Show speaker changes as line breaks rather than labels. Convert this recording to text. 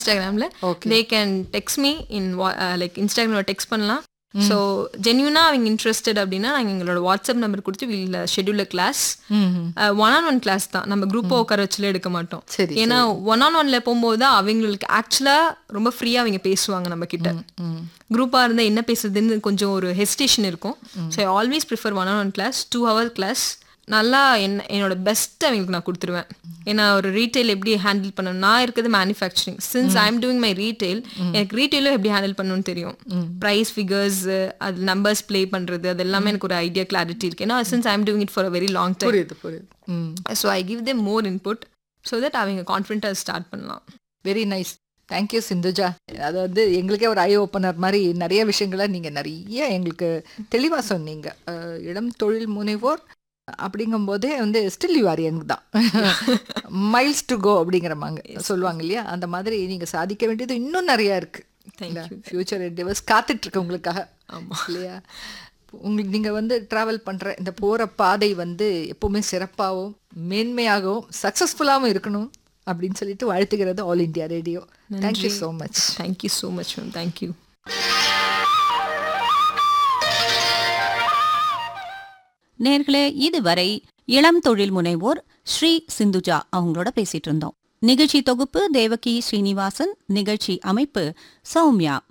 இன்ஸ்டாகிராமில்
Okay.
They can text me in like இன்ஸ்டாகிராமில் text பண்ணலாம் ஸோ ஜென்யூனாக அவங்க இன்ட்ரெஸ்டட் அப்படின்னா நாங்கள் எங்களோட வாட்ஸ்அப் நம்பர் கொடுத்து will schedule class one on one class தான் நம்ம குரூப்பாக உட்கார வச்சுல எடுக்க மாட்டோம்
சரி,
ஏன்னா ஒன் ஆன் ஒன்ல போகும்போது தான் அவங்களுக்கு ஆக்சுவலாக ரொம்ப ஃப்ரீயாக அவங்க பேசுவாங்க நம்ம கிட்ட குரூப்பாக இருந்தால் என்ன பேசுறதுன்னு கொஞ்சம் ஒரு ஹெசிடேஷன் இருக்கும் so I always prefer one on one class two hour class நல்லா என்ன என்னோட பெஸ்ட் அவங்களுக்கு நான் கொடுத்துருவேன் ஏன்னா ஒரு ரீட்டைல் எப்படி ஹேண்டில் பண்ணணும் நான் இருக்கிறது manufacturing since I am doing my retail எனக்கு ரீட்டைலும் எப்படி ஹேண்டில் பண்ணணும்னு தெரியும் ப்ரைஸ் ஃபிகர்ஸ் அது நம்பர்ஸ் ப்ளே பண்ணுறது அது எல்லாமே எனக்கு ஒரு ஐடியா கிளாரிட்டி இருக்கு ஏன்னா since I am doing it for a very long time
புரியுது புரியுது ம்
so I give them more input so that அவங்க கான்ஃபிடென்ட்டாக ஸ்டார்ட் பண்ணலாம்
வெரி நைஸ் தேங்க்யூ சிந்துஜா அது வந்து எங்களுக்கே ஒரு ஐ ஓப்பனர் மாதிரி நிறைய விஷயங்களை நீங்கள் நிறைய எங்களுக்கு தெளிவாக சொன்னீங்க அஹ், இளம் தொழில் முனைவோர் அப்படிங்கும்போதே வந்து ஸ்டில் யூ ஆர் யங் தான் மைல்ஸ் டு கோ அப்படிங்கிறமாங்க சொல்லுவாங்க இல்லையா அந்த மாதிரி நீங்கள் சாதிக்க வேண்டியது இன்னும் நிறையா இருக்கு
Thank you.
ஃபியூச்சர் என்டிவர்ஸ் காத்துட்டு இருக்கு உங்களுக்காக இல்லையா உங்களுக்கு நீங்கள் வந்து ட்ராவல் பண்ணுற இந்த போகிற பாதை வந்து எப்பவுமே சிறப்பாகவும் மேன்மையாகவும் சக்ஸஸ்ஃபுல்லாகவும் இருக்கணும் அப்படின்னு சொல்லிட்டு வாழ்த்துகிறது all India radio thank you so much
thank you so much ma'am thank you
நேர்களே இதுவரை இளம் தொழில் முனைவோர் ஸ்ரீ சிந்துஜா அவங்களோட பேசிட்டு இருந்தோம் நிகழ்ச்சி தொகுப்பு தேவகி ஸ்ரீனிவாசன் நிகழ்ச்சி அமைப்பு சௌமியா